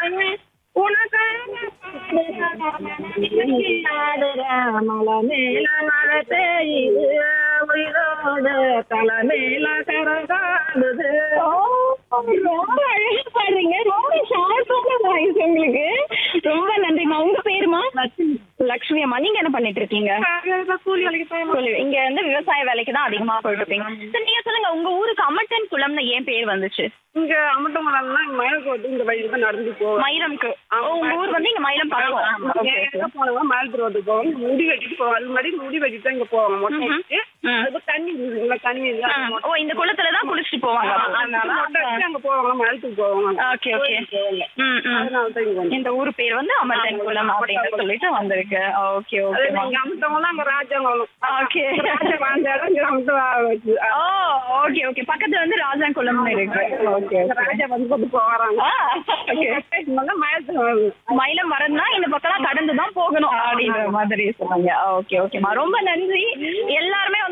தலைமையில கரகாடுது ரொம்ப அழகா பாடுறீங்க ரொம்ப ஷார்ப்பான வாய்ஸ் உங்களுக்கு ரொம்ப நன்றிம்மா உங்க பேருமா லக்ஷ்மி அம்மா நீங்க என்ன பண்ணிட்டு இருக்கீங்க கூலி வேலைக்கு போய் சொல்லு இங்க வந்து விவசாய வேலைக்கு தான் அதிகமா போயிட்டு இருப்பீங்க சரி நீங்க சொல்லுங்க உங்க ஊருக்கு அமட்டன் குளம்னு ஏன் பேர் வந்துச்சு இங்க அமட்டமலம்னா மயிலுக்கு வந்து இந்த வழியில தான் நடந்து போவோம் மயிலம்க்கு ஓ, உங்க ஊர் வந்து இங்க மயிலம் பக்கம் Okay, okay. எங்க போனவங்க மயிலத்து ரோட்டுக்கு போவோம் முடி வெட்டிட்டு போவோம் அது முன்னாடி முடி வெட்டிட்டு தான் இங்க போவாங்க மொட்டை ம்ஹும். அடிச்சு. ம். அது தண்ணி இல்ல தண்ணி இல்ல ஆ, ஓ இந்த குளத்துல தான் குளிச்சுட்டு போவாங்க அப்போ. அதனால மொட்டை அடிச்சு அங்க போவாங்க மயிலத்துக்கு போவாங்க ஓகே ஓகே ம் ம் அதனால தான் இங்க வந்தோம். இந்த ஊர் பேர் வந்து அமர்தன் குளம் அப்படின்னு சொல்லிட்டு வந்திருக்கு ஓகே அது ஓகே இங்க அமுத்தவங்கலாம் அங்க ராஜாங்குளம் ஓகே ராஜா வாழ்ந்த இடம் இங்க அமுத்த வச்சு ஓ ஓகே ஓகே பக்கத்துல வந்து ராஜாங்குளம்னு இருக்கு ஓகே இந்த ராஜா வந்து கொண்டு போறாங்க ஓகே மயிலத்துக்கு வருது மயிலம் வரதுனா இந்த பக்கம் கடந்து தான் போகணும் அப்படின்ற மாதிரி சொன்னாங்க ஓகே ஓகேம்மா ரொம்ப நன்றி எல்லாருமே